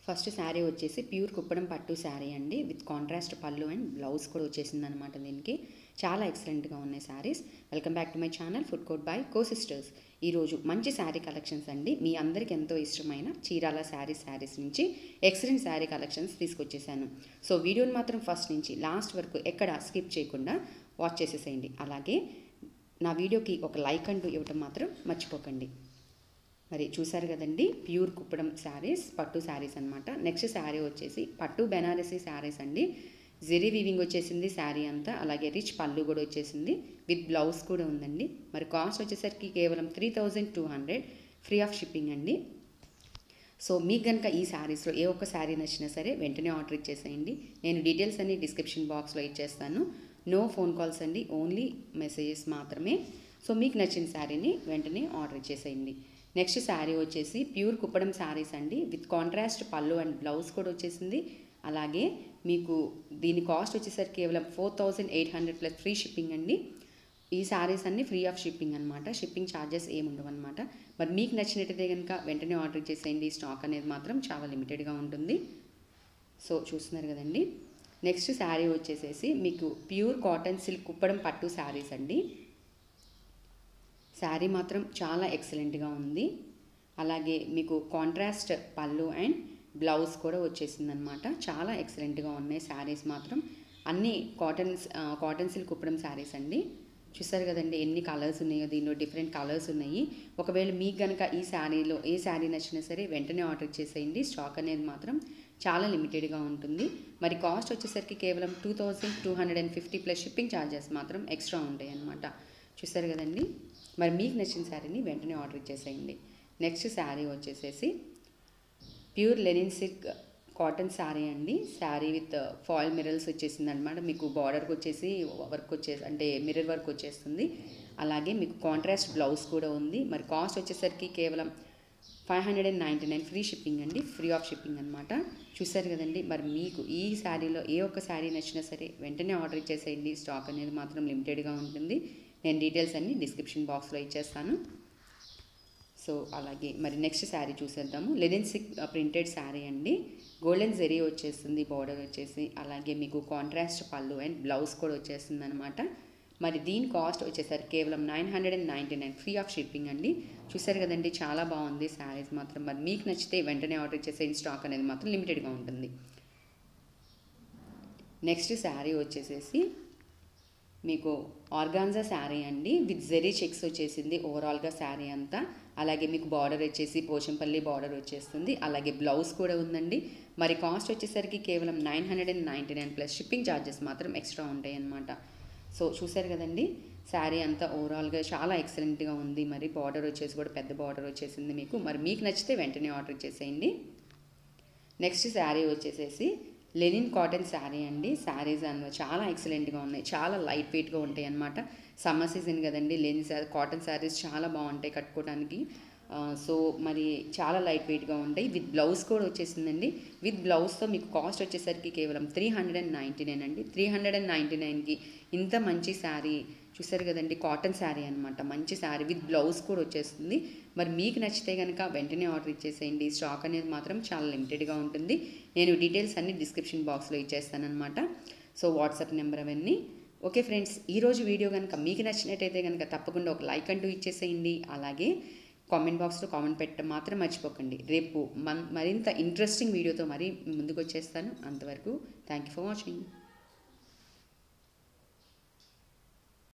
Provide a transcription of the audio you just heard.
first sari వచ్చేసి pure Kuppadam పట్టు శారీ అండి విత్ కాంట్రాస్ట్ పళ్ళు అండ్ బ్లౌజ్ కూడా వచ్చేసింది అనమాట దీనికి చాలా ఎక్సలెంట్గా ఉన్నాయి saris welcome back to my channel food court by co sisters ఈరోజు మంచి శారీ కలెక్షన్స్ అండి మీ అందరికి ఎంతో ఇష్టమైన చీరాల శారీ శారీస్ నుంచి ఎక్సలెంట్ శారీ కలెక్షన్స్ తీసుకొచ్చేసాను సో వీడియోని మాత్రం ఫస్ట్ నుంచి లాస్ట్ వరకు ఎక్కడ స్కిప్ చేయకుండా వాచ్ చేసేసేయండి అలాగే నా వీడియోకి ఒక లైక్ అంటూ ఇవ్వటం మాత్రం మర్చిపోకండి మరి చూసారు కదండి ప్యూర్ కుప్పడం శారీస్ పట్టు శారీస్ అనమాట నెక్స్ట్ శారీ వచ్చేసి పట్టు బెనారసీ శారీస్ అండి జెరీ వీవింగ్ వచ్చేసింది శారీ అంతా అలాగే రిచ్ పళ్ళు కూడా వచ్చేసింది విత్ బ్లౌజ్ కూడా ఉందండి మరి కాస్ట్ వచ్చేసరికి కేవలం three thousand two hundred free of shipping అండి సో మీకు కనుక ఈ శారీస్లో ఏ ఒక్క శారీ నచ్చినా సరే వెంటనే ఆర్డర్ ఇచ్చేసేయండి నేను డీటెయిల్స్ అన్ని డిస్క్రిప్షన్ బాక్స్లో ఇచ్చేస్తాను నో ఫోన్ కాల్స్ అండి ఓన్లీ మెసేజెస్ మాత్రమే సో మీకు నచ్చిన శారీని వెంటనే ఆర్డర్ ఇచ్చేసేయండి నెక్స్ట్ శారీ వచ్చేసి ప్యూర్ కుప్పడం శారీస్ అండి విత్ కాంట్రాస్ట్ పళ్ళు అండ్ బ్లౌజ్ కూడా వచ్చేసింది అలాగే మీకు దీని కాస్ట్ వచ్చేసరికి కేవలం four thousand eight hundred plus free shipping అండి ఈ శారీస్ అన్ని ఫ్రీ ఆఫ్ షిప్పింగ్ అనమాట షిప్పింగ్ ఛార్జెస్ ఏమి ఉండవు అనమాట మరి మీకు నచ్చినట్టయితే కనుక వెంటనే ఆర్డర్ చేసేయండి స్టాక్ అనేది మాత్రం చాలా లిమిటెడ్గా ఉంటుంది సో చూస్తున్నారు కదండి నెక్స్ట్ శారీ వచ్చేసేసి మీకు ప్యూర్ కాటన్ సిల్క్ కుప్పడం పట్టు శారీస్ అండి శారీ మాత్రం చాలా ఎక్సలెంట్గా ఉంది అలాగే మీకు కాంట్రాస్ట్ పళ్ళు అండ్ బ్లౌజ్ కూడా వచ్చేసిందనమాట చాలా ఎక్సలెంట్గా ఉన్నాయి శారీస్ మాత్రం అన్ని cotton cotton silk Kuppadam saris అండి చూసారు కదండి ఎన్ని కలర్స్ ఉన్నాయో దీనిలో డిఫరెంట్ కలర్స్ ఉన్నాయి ఒకవేళ మీకు కనుక ఈ శారీలో ఏ శారీ నచ్చినా సరే వెంటనే ఆర్డర్ చేసేయండి స్టాక్ అనేది మాత్రం చాలా లిమిటెడ్గా ఉంటుంది మరి కాస్ట్ వచ్చేసరికి కేవలం two thousand two hundred and fifty plus shipping charges మాత్రం ఎక్స్ట్రా ఉంటాయి అన్నమాట చూసారు కదండి మరి మీకు నచ్చిన శారీని వెంటనే ఆర్డర్ ఇచ్చేసేయండి నెక్స్ట్ శారీ వచ్చేసేసి pure linen silk cotton sari అండి శారీ విత్ ఫాయిల్ మిరర్స్ వచ్చేసింది అనమాట మీకు బార్డర్కి వచ్చేసి వర్క్ వచ్చేసి అంటే మిర్రర్ వర్క్ వచ్చేస్తుంది అలాగే మీకు కాంట్రాస్ట్ బ్లౌజ్ కూడా ఉంది మరి కాస్ట్ వచ్చేసరికి కేవలం five hundred and ninety nine free shipping అండి ఫ్రీ ఆఫ్ షిప్పింగ్ అనమాట చూసారు కదండి మరి మీకు ఈ శారీలో ఏ ఒక్క శారీ నచ్చినా సరే వెంటనే ఆర్డర్ ఇచ్చేసేయండి స్టాక్ అనేది మాత్రం లిమిటెడ్గా ఉంటుంది నేను డీటెయిల్స్ అన్ని డిస్క్రిప్షన్ బాక్స్లో ఇచ్చేస్తాను సో అలాగే మరి నెక్స్ట్ శారీ చూసేద్దాము లెనిన్ సిక్ ప్రింటెడ్ శారీ అండి గోల్డెన్ జెరీ వచ్చేస్తుంది బార్డర్ వచ్చేసి అలాగే మీకు కాంట్రాస్ట్ పళ్ళు అండ్ బ్లౌజ్ కూడా వచ్చేస్తుంది అనమాట మరి దీని కాస్ట్ వచ్చేసరికి కేవలం nine hundred and ninety nine free of shipping అండి చూసారు కదండి చాలా బాగుంది శారీస్ మాత్రం మరి మీకు నచ్చితే వెంటనే ఆర్డర్ చేసే స్టాక్ అనేది మాత్రం లిమిటెడ్గా ఉంటుంది నెక్స్ట్ శారీ వచ్చేసేసి మీకు ఆర్గాన్జా శారీ అండి విత్ జెరీ చెక్స్ వచ్చేసింది ఓవరాల్గా శారీ అంతా అలాగే మీకు బార్డర్ వచ్చేసి పోచంపల్లి బార్డర్ వచ్చేస్తుంది అలాగే బ్లౌజ్ కూడా ఉందండి మరి కాస్ట్ వచ్చేసరికి కేవలం nine hundred and ninety nine plus shipping charges మాత్రం ఎక్స్ట్రా ఉంటాయి అన్నమాట సో చూసారు కదండి శారీ అంతా ఓవరాల్గా చాలా ఎక్సలెంట్గా ఉంది మరి బార్డర్ వచ్చేసి కూడా పెద్ద బార్డర్ వచ్చేసింది మీకు మరి మీకు నచ్చితే వెంటనే ఆర్డర్ చేసేయండి నెక్స్ట్ శారీ వచ్చేసేసి లెనిన్ కాటన్ శారీ అండి శారీస్ అన్న చాలా ఎక్సలెంట్గా ఉన్నాయి చాలా లైట్ వెయిట్గా ఉంటాయి అన్నమాట సమ్మర్ సీజన్ కదండి లెనిన్ శారీ కాటన్ శారీస్ చాలా బాగుంటాయి కట్టుకోవడానికి సో మరి చాలా లైట్ వెయిట్గా ఉంటాయి విత్ బ్లౌజ్ కూడా వచ్చేసిందండి విత్ బ్లౌజ్తో మీకు కాస్ట్ వచ్చేసరికి కేవలం three hundred and ninety nine అండి త్రీ హండ్రెడ్ అండ్ నైంటీ నైన్కి ఇంత మంచి శారీ చూసారు కదండి కాటన్ శారీ అనమాట మంచి శారీ విత్ బ్లౌజ్ కూడా వచ్చేస్తుంది మరి మీకు నచ్చితే కనుక వెంటనే ఆర్డర్ ఇచ్చేసేయండి స్టాక్ అనేది మాత్రం చాలా లిమిటెడ్గా ఉంటుంది నేను డీటెయిల్స్ అన్ని డిస్క్రిప్షన్ బాక్స్లో ఇచ్చేస్తానమాట సో వాట్సాప్ నెంబర్ అవన్నీ ఓకే ఫ్రెండ్స్ ఈరోజు వీడియో కనుక మీకు నచ్చినట్టయితే కనుక తప్పకుండా ఒక లైక్ అంటూ ఇచ్చేసేయండి అలాగే కామెంట్ బాక్స్లో కామెంట్ పెట్టడం మాత్రం మర్చిపోకండి రేపు మన్ మరింత ఇంట్రెస్టింగ్ వీడియోతో మరీ ముందుకు వచ్చేస్తాను అంతవరకు థ్యాంక్ యూ ఫర్ వాచింగ్